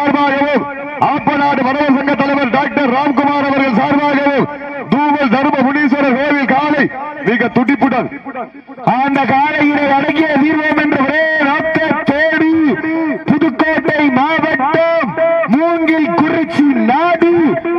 சார்பாகவும் ஆப்பநாடு மனவர் சங்க தலைவர் டாக்டர் ராம்குமார் அவர்கள் சார்பாகவும் தூவல் தர்ம முனீஸ்வரர் கோவில் காலை மிக துடிப்புடன் அந்த காலையினை அடங்கிய தீர்வோம் என்ற ஒரே நோக்கத்தோடு புதுக்கோட்டை மாவட்டம் மூங்கில் குறிச்சி நாடு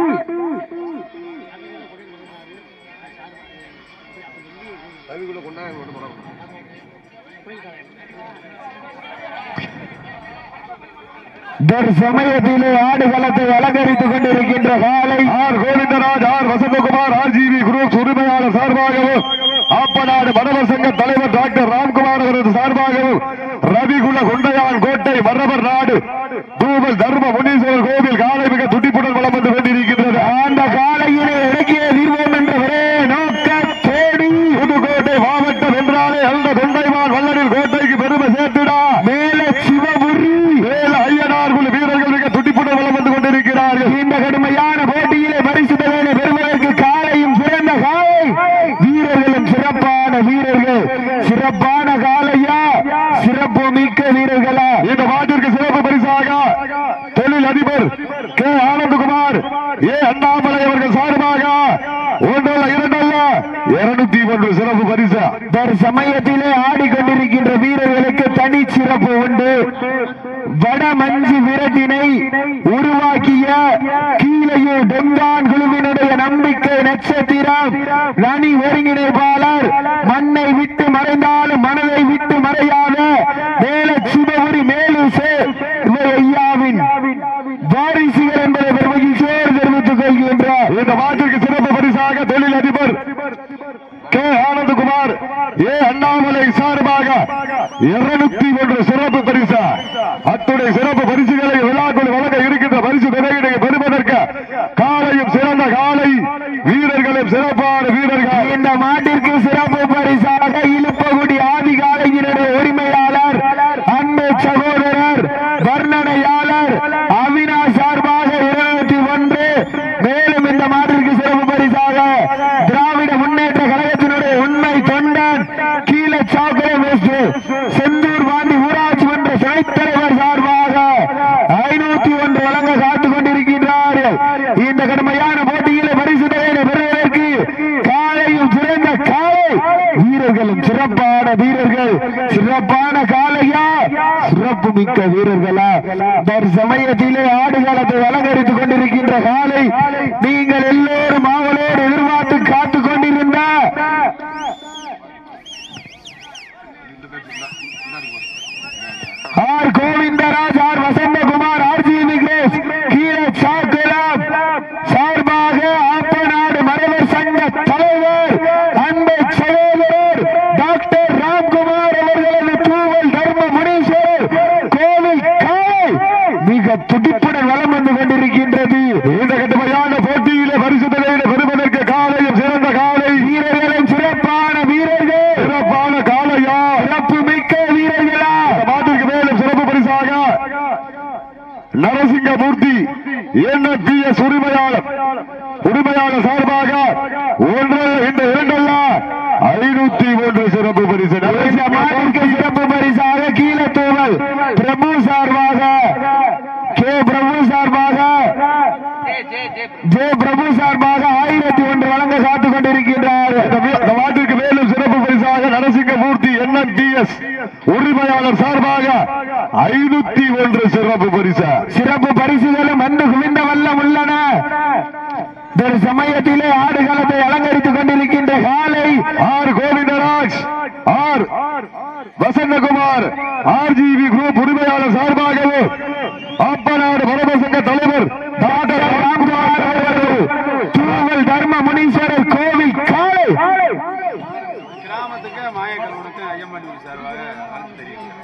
சமயத்திலே ஆடுகளத்தை அலங்கரித்துக் கொண்டிருக்கின்ற காலை R Govindaraj R Vasanthakumar R G V group உரிமையாளர் சார்பாகவும் ஆப்பநாடு மனவர் சங்க தலைவர் டாக்டர் ராம்குமார் அவரது சார்பாகவும் ரவிகுல கொண்டையான் கோட்டை மரவர் நாடு தூவல் தர்ம முனீஸ்வரர் கோவில் காலை மிக துடிப்புடன் வளம் வந்து கொண்டிருக்கின்றது அந்த காலையிலே இறக்கிய தீர்வோம் என்ற ஒரே நோக்கத்தோடு புதுக்கோட்டை மாவட்டம் என்றாலே அந்த கொண்டைவான் வல்லரின் கோட்டைக்கு பெருமை சேர்த்துடா மேல சிவபுரி மேல ஐயனார் குழு வீரர்கள் மிக துடிப்புடன் வளம் வந்து கொண்டிருக்கிறார்கள் இந்த கடுமையான போட்டியிலே பரிசு தொகையினை பெறுவதற்கு காலையும் சிறந்த காலை வீரர்களும் சிறப்பான வீரர்கள் சிறப்பான காலையா சிறப்பு மிக்க வீரர்களா இந்த மாட்டிற்கு சிறப்பு பரிசாக தொழில் அதிபர் கே ஆனந்தகுமார் ஏ அண்ணாமலை அவர்கள் சார்பாக ஒன்றல்ல இரண்டல்ல இருநூத்தி ஒன்று சிறப்பு பரிசு சமயத்திலே ஆடிக்கொண்டிருக்கின்ற வீரர்களுக்கு தனி சிறப்பு உண்டு வட மஞ்சு விரட்டினை உருவாக்கிய கீழையூர் டெங்கான் குழுவினுடைய நம்பிக்கை நட்சத்திரம் நனி ஒருங்கிணைப்பாளர் மண்ணை விட்டு மறைந்தாலும் மனதை விட்டு மறையாத மேல சிவபுரி மேலுசே ஐயாவின் வாரிசுகள் என்பதை பெருமகிழ்ச்சியோடு தெரிவித்துக் கொள்கின்றார் இந்த மாட்டிற்கு சிறப்பு பரிசாக தொழில் அதிபர் கே ஆனந்தகுமார் ஏ அண்ணாமலை சார்பாக இருநூத்தி ஒன்று சிறப்பு பரிசு அத்துடைய சிறப்பு பரிசுகளை விழாக்குள் வழங்க இருக்கின்ற பரிசு தொகையினை பெறுவதற்கு காலையும் சிறந்த காலை வீரர்களும் சிறப்பான வீரர்கள் இந்த மாட்டிற்கு சிறப்பு பரிசாக இழுப்பகுடி ஆதிகாலையினுடைய உரிமையாளர் அன்பு சகோதரர் வர்ணனையாளர் அவினாஷ் சார்பாக இருநூத்தி ஒன்று மேலும் இந்த மாட்டிற்கு சிறப்பு பரிசாக திராவிட முன்னேற்ற கழகத்தினுடைய உண்மை தொண்டன் கீழே சாக்கடை மேஸ்ட் செந்தூர் பாண்டி ஊராட்சி மன்ற துணைத் தலைவர் சார்பாக ஐநூத்தி ஒன்று வழங்க காத்துக் கொண்டிருக்கின்றார்கள் இந்த கடுமையான போட்டியிலே பரிசு தொகையினை பெறுவதற்கு காலையும் சிறந்த காலை வீரர்களும் சிறப்பான வீரர்கள் சிறப்பான காலையா சிறப்பு மிக்க வீரர்களா சமயத்திலே ஆடுகளத்தை அலங்கரித்துக் கொண்டிருக்கின்ற காலை நீங்கள் எல்லோரும் ஆவலோடு எதிர்பார்த்து காத்துக் கொண்டிருந்த R Govindaraj R Vasanthakumar R G Vignesh Keezha Chakkulam சார்பாக ஆப்பநாடு மரவர் சங்க தலைவர் அன்பு சகோதரர் டாக்டர் ராம்குமார் அவர்களது தூவல் தர்ம முனீஸ்வரர் கோவில் காலை மிக துடிப்புடன் வலம் வந்து கொண்டிருக்கின்றது இந்த கடுமையான போட்டியிலே பரிசு தொகையினை பெறுவதற்கு காலையும் சிறந்த காலை வீரர்களும் சிறப்பான வீரர்கள் சிறப்பான காலையா சிறப்பு மிக்க வீரர்களா இந்த மாட்டிற்கு மேலும் சிறப்பு பரிசாக நரசிங்கமூர்த்தி என்எஸ் உரிமையாளர் உரிமையாளர் சார்பாக ஒன்று இந்த இரண்டல்ல ஐநூத்தி ஒன்று சிறப்பு பரிசு இந்த மாட்டிற்கு சிறப்பு பரிசாக கீழத்தூவல் பிரபு சார்பாக கே பிரபு சார்பாக ஜே பிரபு சார்பாக ஆயிரத்தி ஒன்று வழங்க காத்துக் கொண்டிருக்கின்றார் இந்த மே- இந்த மாட்டிற்கு மேலும் சிறப்பு பரிசாக நரசிங்கமூர்த்தி என்எஸ் உரிமையாளர் சார்பாக ஐநூத்தி ஒன்று சிறப்பு பரிசு சிறப்பு பரிசுகளும் வந்து குவிந்த வல்லம் உள்ளன ஒரு சமயத்திலே ஆடுகளத்தை அலங்கரித்துக் கொண்டிருக்கின்ற காலை R Govindaraj R Vasanthakumar R G V group உரிமையாளர் சார்பாகவும் ஆப்பநாடு மரப சங்க தலைவர் டாக்டர் ராம்குமார் அவர்கள் தூவல் தர்ம முனீஸ்வரர் கோவில் காலை கிராமத்துக்கு மாயக்கல்வனுக்கு ஐயம்பாண்டி சார்பாக வாழ்த்து தெரிவிக்கிறேன்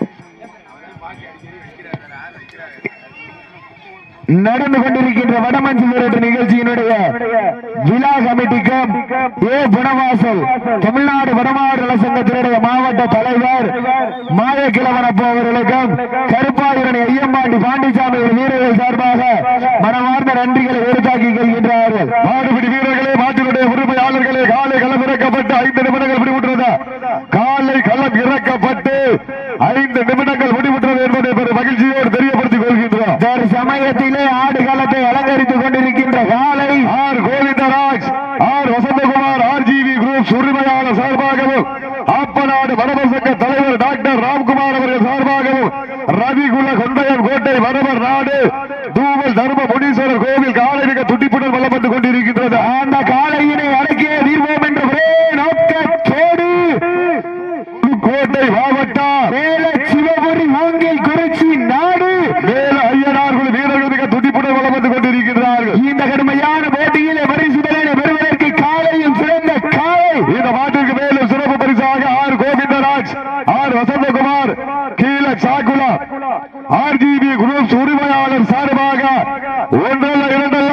நடந்து கொண்டிருக்கின்ற வடமஞ்சு விரட்டு நிகழ்ச்சியினுடைய விழா கமிட்டிக்கும் ஏ புனவாசல் தமிழ்நாடு வடமாடு நல சங்கத்தினுடைய மாவட்ட தலைவர் மாயக்கிழவனப்போ அவர்களுக்கும் கருப்பாயுரணி ஐயம்பாண்டி பாண்டிசாமி வீரர்கள் சார்பாக மனமார்ந்த நன்றிகளை உறுத்தாக்கிக் கொள்கின்றார்கள் மாடுபிடி வீரர்களே மாட்டினுடைய உரிமையாளர்களே காலை களம் இறக்கப்பட்டு ஐந்து நிமிடங்கள் முடிவுற்றது காலை களம் இறக்கப்பட்டு ஐந்து நிமிடங்கள் முடிவுற்றது என்பதை பெரும் மகிழ்ச்சியோடு தெரியப்படுத்திக் கொள்கின்றோம் வேறு தற்சமயத்திலே ஆடுகளத்தை அலங்கரித்துக் கொண்டிருக்கின்ற காலை R Govindaraj R Vasanthakumar R G V group உரிமையாளர் சார்பாகவும் ஆப்பநாடு வடவர் சங்க தலைவர் டாக்டர் ராம்குமார் அவர்கள் சார்பாகவும் ரவிகுல கொண்டையம் கோட்டை வடவர் நாடு தூவல் தர்ம முனீஸ்வரர் கோவில் காலை மிக துட்டிப்புடன் வல்லப்பட்டுக் கொண்டிருக்கின்றது அந்த காலையினை அடக்கிய தீர்வோம் என்ற ஒரே நோக்கத்தோடு கோட்டை மாவட்டம் மேல சிவபுரி மூங்கில் குறிச்சி நாடு மேல ஐயனார்கள் வீரர்கள் மிக துடிப்புடன் வளப்பட்டுக் கொண்டிருக்கிறார்கள் இந்த கடுமையான போட்டியிலே பரிசுதலை பெறுவதற்கு காலையும் சிறந்த காலை இந்த மாட்டிற்கு மேலும் சிறப்பு பரிசாக ஆர் கோவிந்தராஜ் ஆர் வசந்தகுமார் கீழ சாக்குலா ஆர்ஜிபி குரூப்ஸ் உரிமையாளர் சார்பாக ஒன்றல்ல இரண்டல்ல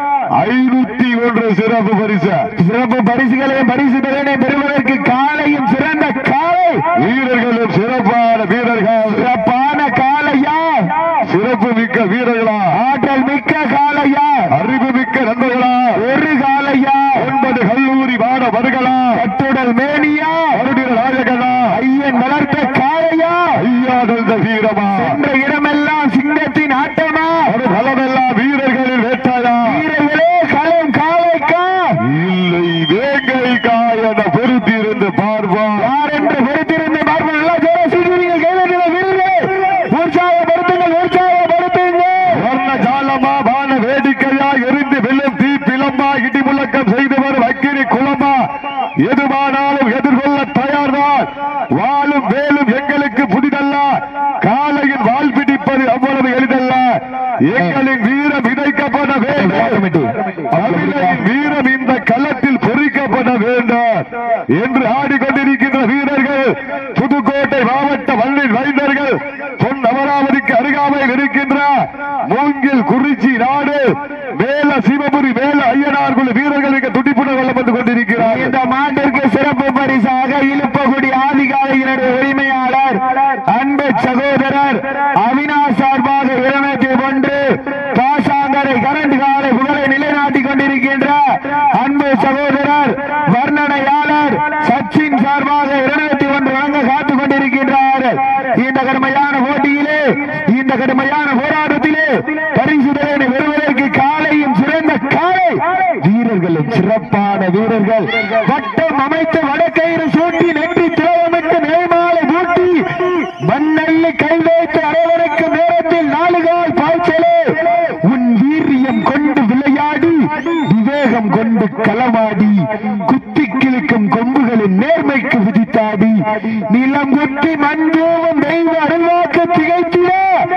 ஐநூத்தி ஒன்று சிறப்பு பரிசு சிறப்பு பரிசுகளையும் பரிசுதலை பெறுவதற்கு காலையும் சிறந்த காலை வீரர்களும் சிறப்பான வீரர்கள் சிறப்பான காலையா சிறப்பு மிக்க வீரர்களா ஆற்றல் மிக்க காலையா அறிவு மிக்க நண்பர்களா ஒரு காலையா ஒன்பது கல்லூரி மாணவர்களா கட்டுடல் மேனியா மறுபடியும் ராஜகண்ணா ஐயன் வளர்த்த காலையா ஐயாதந்த வீரமா என்ற இடமெல்லாம் சிங்கத்தின் ஆட்டமா ஒரு பலமெல்லாம் வீரர்களின் வேட்டாளா வீரர்களே களம் காலைக்கா இல்லை வேங்கைக்கா என பொறுத்திருந்து பார்ப்போம் யார் என்று பொறுத்திருந்து பார்ப்போம் நல்லா ஜோர சீக்கிரங்கள் கைதட்டின வீரர்கள் உற்சாகப்படுத்துங்கள் உற்சாகப்படுத்துங்கள் வர்ண ஜாலமா வான வேடிக்கையா எரிந்து வெல்லும் தீ பிளம்பா இடி முழக்கம் செய்து வரும் அக்கினி குளமா எதுவானாலும் எதிர்கொள்ள தயார்தான் வாழும் வேலும் எங்களுக்கு புதிதல்ல காலையின் வால் பிடிப்பது அவ்வளவு எளிதல்ல எங்களின் வீரம் விதைக்கப்பட வேண்டும் தமிழரின் வீரம் இந்த களத்தில் பொறிக்கப்பட வேண்டும் என்று ஆடிக்கொண்டிருக்கின்ற வீரர்கள் புதுக்கோட்டை மாவட்ட வள்ளின் வைந்தர்கள் பொன் அமராவதிக்கு அருகாமையில் இருக்கின்ற மூங்கில் குறிச்சி நாடு மேல சிவபுரி மேல ஐயனார் குழு வீரர்கள் இங்கு துடிப்புடன் வல்லப்பட்டுக் கொண்டிருக்கிறார் இந்த மாட்டிற்கு சிறப்பு பரிசாக இழுப்பகுடி ஆதிகாலையினுடைய உரிமையாளர் அன்பு சகோதரர் அவினாஷ் சார்பாக இருநூற்றி ஒன்று பாசாங்கரை கரண்ட் காலை புகழை நிலைநாட்டிக் கொண்டிருக்கின்ற அன்பு சகோதரர் வர்ணனையாளர் சச்சின் சார்பாக இருநூற்றி ஒன்று வழங்க காத்துக் கொண்டிருக்கின்றார் இந்த கடுமையான போட்டியிலே இந்த கடுமையான போராட்டத்திலே பரிசுதலை பெறுவதற்கு காலையும் சிறந்த காலை வீரர்களும் சிறப்பான வீரர்கள் வட்டம் அமைத்து வடக்கயிறு சூட்டி நெற்றி திரவமிட்டு நேமாலை பூட்டி மண்ணல்லி கை வைத்து அரவணைக்கும் நேரத்தில் நாலுகால் பாய்ச்சலே உன் வீரியம் கொண்டு விளையாடி விவேகம் கொண்டு களமாடி குத்தி கிழிக்கும் கொம்புகளின் நேர்மைக்கு விதித்தாடி நிலம் குத்தி மண்பூவும் தெய்வ அருள்வாக்கு திகைத்திட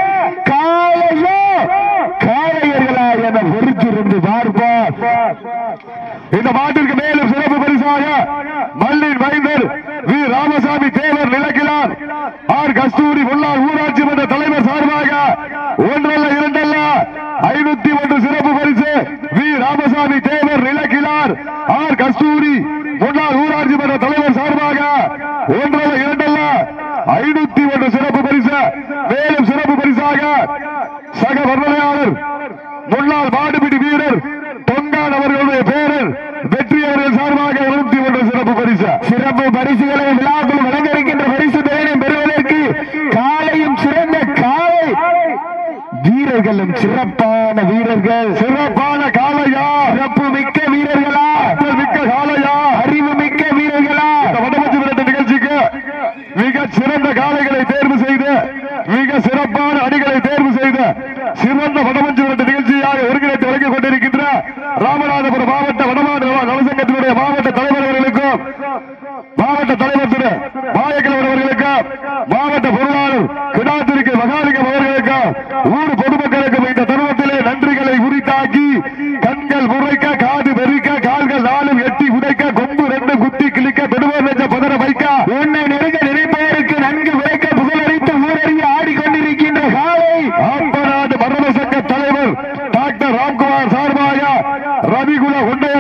காலையோ காளையர்களா என பொறுத்திருந்து பார்ப்பார் இந்த மாட்டிற்கு மேலும் சிறப்பு பரிசாக மல்லின் மைந்தர் வி ராமசாமி தேவர் நிலக்கிலார் ஆர் கஸ்தூரி முன்னாள் ஊராட்சி மன்ற தலைவர் சார்பாக ஒன்றல்ல இரண்டல்ல ஐநூத்தி ஒன்று சிறப்பு பரிசு வி ராமசாமி தேவர் நிலக்கிலார் ஆர் கஸ்தூரி முன்னாள் ஊராட்சி மன்ற தலைவர் சார்பாக ஒன்றல்ல இரண்டல்ல ஐநூத்தி ஒன்று சிறப்பு பரிசு மேலும் சிறப்பு பரிசாக சக வர்ணனையாளர் முன்னாள் மாடுபிடி வீரர் பொங்கான் அவர்களுடைய பேரர் வெற்றி அவர்கள் சார்பாக இருநூத்தி ஒன்று சிறப்பு பரிசு சிறப்பு பரிசுகளை விழாக்குள் வழங்க இருக்கின்ற பரிசு தொகையினை பெறுவதற்கு காலையும் சிறந்த காலை வீரர்களும் சிறப்பான வீரர்கள் சிறப்பான காலையா சிறப்பு மிக்க வீரர்களா ஆற்றல் மிக்க காலையா அறிவு மிக்க வீரர்களா இந்த வடமஞ்சி விரட்டு நிகழ்ச்சிக்கு மிக சிறந்த காளைகளை தேர்வு செய்து மிக சிறப்பான அணிகளை தேர்வு செய்து சிறந்த வடமஞ்சி விரட்டு நிகழ்ச்சியாக ஒருங்கிணைத்து வழங்கிக் கொண்டிருக்கின்ற ராமநாதபுரம் மாவட்ட வடமாடு நலசங்கத்தினுடைய மாவட்ட தலைவர் அவர்களுக்கும் மாவட்ட தலைவர் திரு மாயக்கிழவர் அவர்களுக்கும் மாவட்ட பொருளாளர் கிடாத்திரிக்கு மகாலிங்கம் அவர்களுக்கும் ஊர் பொதுமக்களுக்கும் இந்த தருணத்திலே நன்றிகளை உரித்தாக்கி கண்கள் முறைக்க காது வெறிக்க கால்கள் நாளும் எட்டி உதைக்க கொம்பு ரெண்டு குத்தி கிழிக்க பெடுவோர் நெஞ்ச பதற வைக்க உன்னை நெருங்க நினைப்பவருக்கு நன்கு விளைக்க புகழளித்து ஊரறிய ஆடிக்கொண்டிருக்கின்ற காலை ஆம்பநாடு மரண சங்க தலைவர் டாக்டர் ராம்குமார் சார்பாக ரவிகுல உண்டை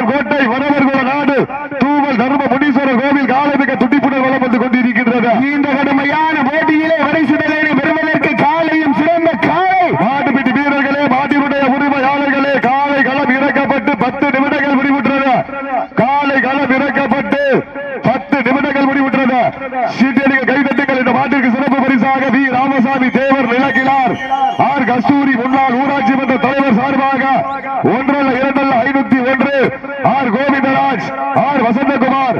சார்பாக ஒன்றல்ல இரண்டல்ல ஐநூத்தி ஒன்று R Govindaraj R Vasanthakumar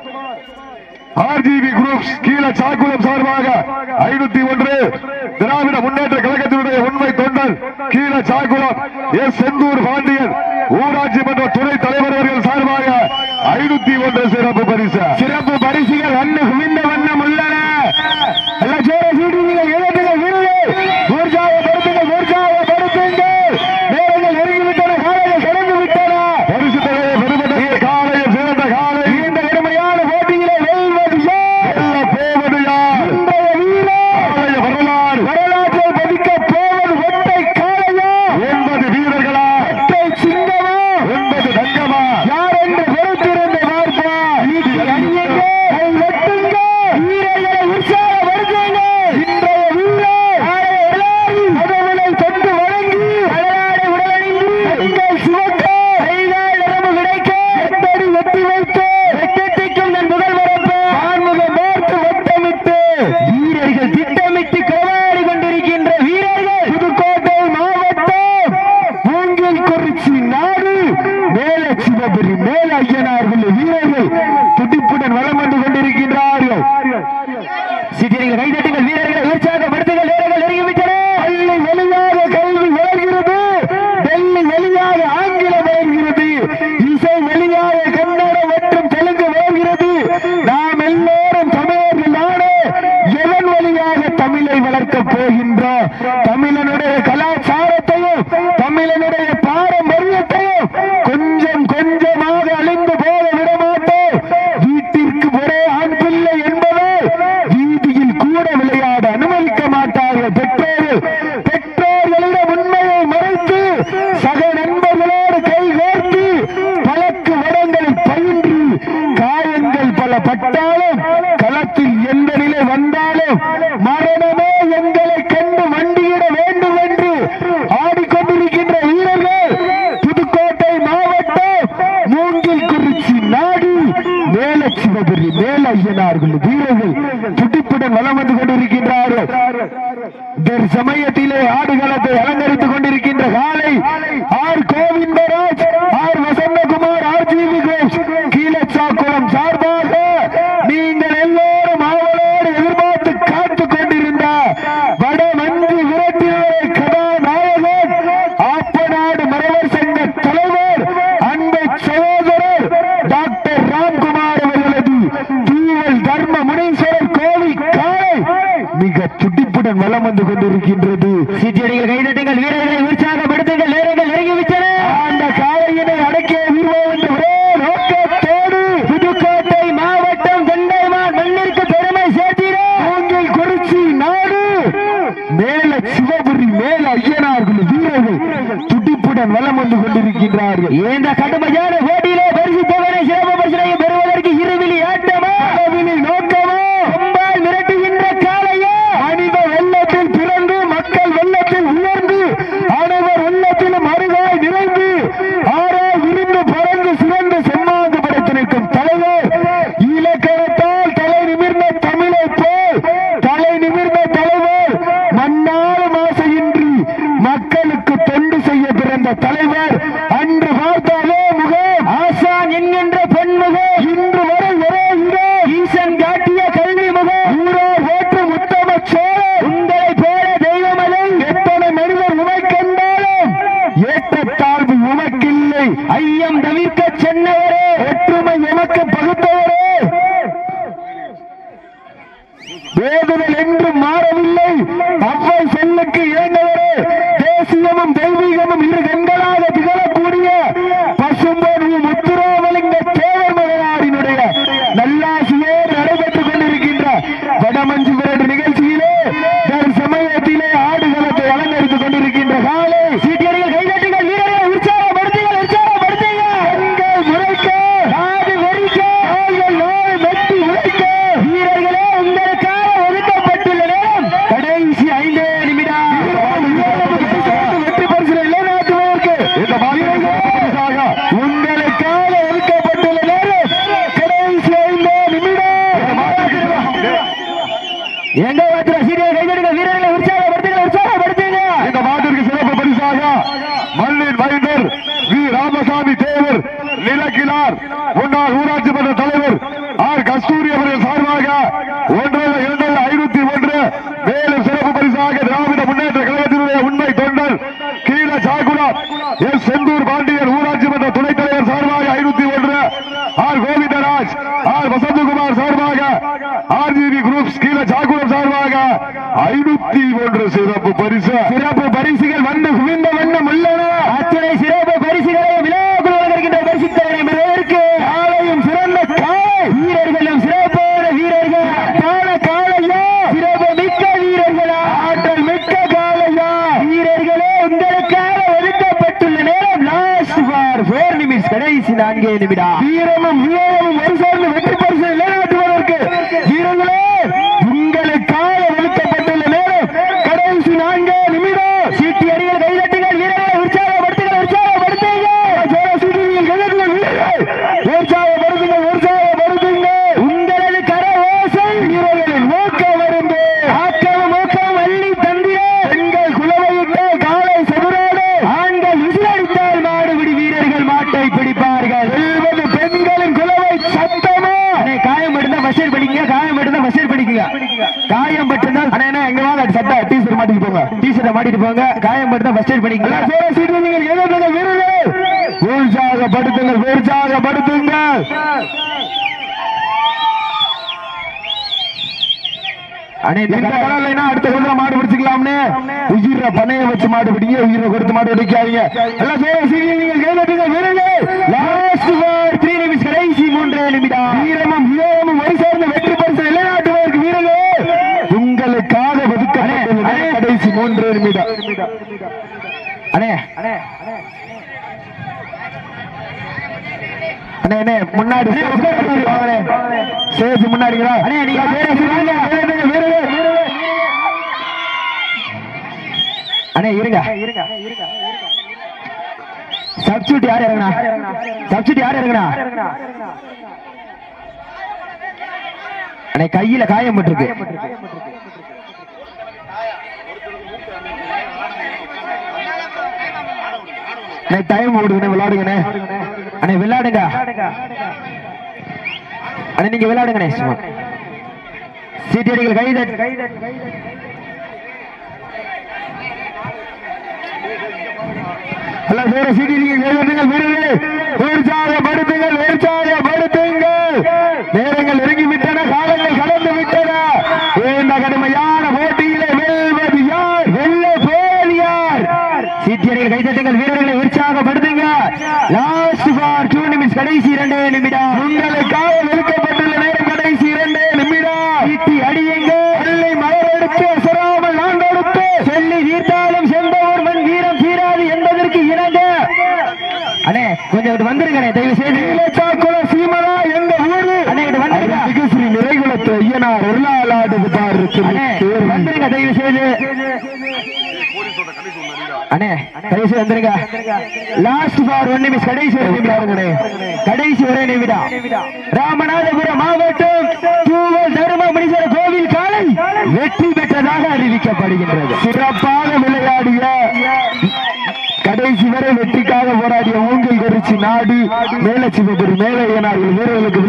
R G B groups Keezha Chakkulam சார்பாக ஐநூத்தி ஒன்று திராவிட முன்னேற்ற கழகத்தினுடைய உண்மை தொண்டன் கீழே சாக்குளம் எஸ் செந்தூர் பாண்டியன் ஊராட்சி மன்ற துணைத் தலைவர் அவர்கள் சார்பாக ஐநூத்தி ஒன்று சிறப்பு பரிசு சிறப்பு பரிசுகள் அண்ணு குவிந்த வண்ணம் உள்ளன எல்லாம் ஜோர சீட்டுங்க எழுதுங்க விருது உற்சாகப்படுத்துங்க உற்சாகப்படுத்துங்க நேரங்கள் நெருங்கிவிட்டன காலையில் கடந்து விட்டன பரிசு தொகையை பெறுவதற்கு காலையில் சிறந்த காலை இந்த கடுமையான போட்டியிலே வெல்வது யார்? வெல்ல போவது யார் இன்றைய வீரர் காலைய வரலாறு வரலாற்றை பதிக்க போவது ஒற்றை காளையா ஒன்பது வீரர்களா ஒற்றை சிங்கமா ஒன்பது தங்கமா யார் என்று பொறுத்திருந்து பார்ப்பா அணியுங்க, கை வெட்டுங்க, வீரர்களை உற்சாகப்படுத்துங்க. இன்றைய வீரர் நாளைய விளையாடி முதலிலை தொட்டு வணங்கி விளையாடி உடலணிந்து கண்கள் சிவக்க கைகால் நரம்பு கிடைக்க எட்டடி வெட்டி வைத்து வெட்டத்திற்கும் தன் புகழ் வரப்ப ஆண்முகம் பார்த்து வட்டமிட்டு வீரர்கள் திட்டமிட்டு களவாடி கொண்டிருக்கின்ற வீரர்கள் புதுக்கோட்டை மாவட்டம் மூங்கில் குறிச்சி நாடு மேல சிவபுரி மேல ஐயனார்கள் வீரர்கள் துடிப்புடன் வலம் வந்து கொண்டிருக்கின்றார்கள் சிட்டியர்கள் கைதட்டுங்கள் வீரர்களை உற்சாகப்படுத்துங்கள் நேரங்கள் நெருங்கிவிட்டன பள்ளி வெளியாக கல்வி வளர்கிறது டெல்லி வெளியாக ஆங்கிலம் வளர்கிறது இசை வெளியாக கன்னடம் மற்றும் தெலுங்கு வளர்கிறது நாம் எல்லோரும் தமிழர்கள் நாடு எதன் வழியாக தமிழை வளர்க்கப் போகின்றோம் தமிழனுடைய கலாச்சாரத்தையும் தமிழனுடைய பாரம்பரியத்தையும் கொஞ்சம் கொஞ்சமாக அழிந்து போக விடமாட்டோம் வீட்டிற்கு ஒரே ஆண் பிள்ளை என்பதை வீதியில் கூட விளையாட அனுமதிக்க மாட்டார்கள் பெற்றோர்கள் பெற்றோர்களிடம் உண்மையை மறைத்து சக நண்பர்களோடு கைகோர்த்து பழக்கு வடங்களை பயின்று காயங்கள் பல பட்டாலும் களத்தில் எந்த நிலை வந்தாலும் மரணமே எங்களை கண்டு மண்டியிட வேண்டும் என்று ஆடிக்கொண்டிருக்கின்ற வீரர்கள் புதுக்கோட்டை மாவட்டம் மூங்கில் குறிச்சி நாடு மேல சிவபுரி மேல ஐயனார்கள் வீரர்கள் துடிப்புடன் வலம் வந்து கொண்டிருக்கின்றார்கள் சமயத்திலே ஆடுகளத்தை அலங்கரித்துக் கொண்டிருக்கின்ற காலை R Govindaraj R Vasanthakumar R G V கோஷ் கீழச்சாக்குளம் சார்பாக நீங்கள் எல்லோரும் ஆவலோடு எதிர்பார்த்து காத்துக் கொண்டிருந்த வட மஞ்சு விரட்டினரை கதாநாயகன் ஆப்பநாடு மரவர் சங்க தலைவர் அன்பை சகோதரர் டாக்டர் ராம்குமார் அவர்களது தூவல் தர்ம முனீஸ்வரர் கோவில் காலை மிக துடிப்புடன் வலம் வந்து கொண்டிருக்கின்றது சீட்டியடிகள் கைதட்டுங்கள் வீரர்களை உற்சாகப்படுத்துங்கள் நேரங்கள் நெருங்கிவிட்டன அந்த காலையினை அடக்கிய வீர்வோம் என்று ஒரே நோக்கத்தோடு புதுக்கோட்டை மாவட்டம் தொண்டைமான் மண்ணிற்கு பெருமை சேர்த்திட மூங்கில் குறிச்சி நாடு மேல சிவபுரி மேல ஐயனார்கள் வீரர்கள் துடிப்புடன் வலம் வந்து கொண்டிருக்கின்றார்கள் இந்த கடுமையான போட்டியிலே பரிசு தொகை சிறப்பு பரிசனை பெறுவதற்கு இருவிழி ஆட்டமா இருவிழி நோக்கமா கொம்பால் மிரட்டுகின்ற காலையா மனித வெள்ளத்தில் பிறந்து மக்கள் வெள்ளத்தில் உயர்ந்து அனைவர் வெள்ளத்திலும் அருகாய் நிறைந்து ஆறா விருந்து பறந்து சிறந்து செம்மாந்து படைத்து நிற்கும் தலைவர் இலக்கணத்தால் தலை நிமிர்ந்த தமிழை போல் தலை நிமிர்ந்த தலைவர் மண்ணாலும் ஆசையின்றி மக்களுக்கு தொண்டு செய்ய பிறந்த தலைவர் அன்று பார்த்தாலே முகம் ஆசான் என்கின்ற பொன்முகம் இன்று வரை ஒரே இடம் ஈசன் காட்டிய கல்வி முகம் ஊரார் ஓட்டு உத்தம சோழர் உங்களை போல தெய்வமலை எத்தனை மனிதர் உமை கண்டாலும் ஏற்றத்தாழ்வு உமக்கில்லை ஐயம் தவிர்க்க சென்னவரே ஒற்றுமை எமக்கு பகுத்தவரே வேதுதல் என்றும் மாறவில்லை அவ்வை சொல்லுக்கு இறந்தவரே தேசியமும் தெய்வீகமும் இரு கண்களாக திகழக்கூடிய பசும்பொன் முத்துராமலிங்க தேவர் மகனாரினுடைய நல்லாசியே நடைபெற்றுக் கொண்டிருக்கின்ற வடமஞ்சு விரட்டு நிகழ்ச்சியிலே சமயத்திலே ஆடுகளத்தை அலங்கரித்துக் கொண்டிருக்கின்ற காலை சீட்டியடிகள் கைதட்டுகள் வீரர்கள் உற்சாகப்படுத்துங்கள் உற்சாகப்படுத்துங்கள் கண்கள் முறைக்க காது வெறிக்க கால்கள் நோய் வெட்டி உழைக்க வீரர்களே உங்களுக்காக ஒதுக்கப்பட்டுள்ள நேரம் கடைசி ஐந்தே நிமிடம் வெற்றி பரிசு இல்லை நாட்டுவதற்கு இந்த மாநில பரிசாக உங்களுக்காக ஒதுக்கப்பட்டுள்ள நேரம் கடைசி ஐந்தே நிமிடம் எங்க வாத்திர சீரியல் கைதடுங்க வீரர்களை உற்சாகப்படுத்துங்க உற்சாகப்படுத்துங்க இந்த மாட்டிற்கு சிறப்பு பரிசாக மண்ணின் மைந்தர் வி ராமசாமி தேவர் நிலக்கிலார் முன்னாள் ஊராட்சி மன்ற தலைவர் ஆர் கஸ்தூரி அவர்கள் சார்பாக ஒன்றரை இரண்டரை ஐநூத்தி ஒன்று மேலும் சிறப்பு பரிசாக திராவிட முன்னேற்ற கழகத்தினுடைய உண்மை தொண்டர் கீழ சாகுலா எஸ் செந்தூர் பாண்டியன் ஊராட்சி மன்ற துணைத் தலைவர் சார்பாக ஐநூத்தி ஒன்று ஆர் கோவிந்தராஜ் ஆர் வசந்தகுமார் சார்பாக ஆர்ஜிபி குரூப்ஸ் கீழ சாகுலம் சார்பாக ஐநூத்தி ஒன்று சிறப்பு பரிசு சிறப்பு பரிசுகள் வந்து குவிந்த வண்ணம் உள்ளன அத்தனை சிறப்பு பரிசுகளை விழாக்குள் வழங்குகின்ற பரிசுத்தவனை பெறுவதற்கு காலையும் சிறந்த காலை வீரர்களும் சிறப்பான வீரர்கள் கால காலையா சிறப்பு மிக்க வீரர்களா ஆற்றல் மிக்க காலையா வீரர்களே உங்களுக்காக ஒதுக்கப்பட்டுள்ள நேரம் லாஸ்ட் ஃபார் ஃபோர் நிமிஷம் கடைசி நான்கே நிமிடம் வீரமும் வீரமும் ஒரு சேர்ந்து வெற்றி பரிசு நிலைநாட்டுவதற்கு வீரர்களே உங்களுக்காக ஒதுக்கப்பட்டுள்ள நேரம் கடைசி நான்கே நிமிடம் சீட்டி அடிகள் கைதட்டுகள் வீரர்களை உற்சாகப்படுத்துங்கள் உற்சாகப்படுத்துங்கள் ஜோர சீட்டிகள் கைதட்டுங்கள் வீரர்கள் உற்சாகப்படுத்துங்கள் உற்சாகப்படுத்துங்கள் உங்களது கர ஓசை வீரர்களின் ஊக்க மருந்து ஆக்கவும் ஊக்கம் அள்ளி தந்திர பெண்கள் குலவையிட்டால் காலை சதுராடு ஆண்கள் விசிலடித்தால் மாடுபிடி வீரர்கள் மாட்டை பிடிப்பார்கள் செல்வது பெண்களின் குலவை சத்தமா காயம் மட்டும்தான் பஸ்டர் படிங்க காயம் மட்டும்தான் பஸ்டர் படிக்குங்க காயம் மட்டும்தான் அண்ணா என்ன எங்க வாங்க சட்டை டீஷர்ட் மாட்டிட்டு போங்க டீஷர்ட்டை மாட்டிட்டு போங்க காயம் மட்டும் தான் பஸ்டர் படிக்குங்க நீங்கள் எதிர்த்து வீரர்கள் உற்சாகப்படுத்துங்கள் உற்சாகப்படுத்துங்கள் அண்ணே இந்த கடலைனா அடுத்த கொண்டு மாடு பிடிச்சிக்கலாம்னு உயிர பனைய வச்சு மாடு பிடிங்க உயிரை கொடுத்து மாடு பிடிக்காதீங்க எல்லாம் சேர சீரிய நீங்கள் கைதட்டுங்க வீரர்கள் லாஸ்ட் ஃபார் த்ரீ நிமிஷம் கடைசி மூன்றே நிமிடம் வீரமும் வீரமும் ஒரு சேர்ந்த வெற்றி பரிசு நிலைநாட்டுவதற்கு வீரர்கள் உங்களுக்காக ஒதுக்கப்பட்டுள்ள கடைசி மூன்றே நிமிடம் அண்ணே அண்ணே அண்ணே முன்னாடி ஸ்டேஜ் முன்னாடிங்களா அண்ணே நீங்க அண்ணே இருங்க சப்ஸ்டியூட் யார் இறங்குனா சப்ஸ்டியூட் யார் இறங்குனா அண்ணே கையில காயம் பட்டிருக்கு அண்ணே டைம் ஓடுதுண்ணே விளையாடுங்கண்ணே அண்ணே விளையாடுங்க அண்ணே நீங்க விளையாடுங்கண்ணே சும்மா சீட்டியடிகள் கைதட்டு அல்ல வேற சீட்டியடிகள் கைதட்டுங்கள் வீரர்களே உற்சாகப்படுத்துங்கள் உற்சாகப்படுத்துங்கள் நேரங்கள் நெருங்கி விட்டன காலங்கள் கடந்து விட்டன இந்த கடுமையான போட்டியிலே வெல்வது யார் வெல்ல போவது யார் சீட்டியடிகள் கைதட்டுங்கள் வீரர்களை உற்சாகப்படுத்துங்க லாஸ்ட் ஃபார் டூ நிமிஷம் கடைசி இரண்டே நிமிடம் உங்களுக்காக ஒதுக்கப்பட்டுள்ள நேரம் கடைசி இரண்டே நிமிடம் சீட்டி அடியுங்க வெள்ளை மலர் எடுத்து அசராமல் நான் கொடுத்து சொல்லி தீர்த்தாலும் செம்பவர் மண் வீரம் தீராது என்பதற்கு இணங்க அண்ணே கொஞ்சம் இங்கிட்டு வந்துருங்கண்ணே தயவு செய்து இலச்சாக்குளம் சீமலா எங்க ஊரு அண்ணே இங்கிட்டு வந்துருங்க ஸ்ரீ நிறைகுலத்து ஐயனார் உருளாலாடு பார் வந்துருங்க தயவு செய்து அண்ணே கடைசி வந்துருங்க லாஸ்ட் ஃபார் ஒன் நிமிஷம் கடைசி ஒரு நிமிடம் கடைசி ஒரே நிமிடம் ராமநாதபுரம் மாவட்டம் தூவல் தர்மபுரீஸ்வரர் கோவில் காலை வெற்றி பெற்றதாக அறிவிக்கப்படுகின்றது சிறப்பாக விளையாடிய கடைசி வரை வெற்றிக்காக போராடிய ஊங்கல் குறிச்சி நாடு மேலச்சிவபுரி மேலையனார்கள் வீரர்களுக்கு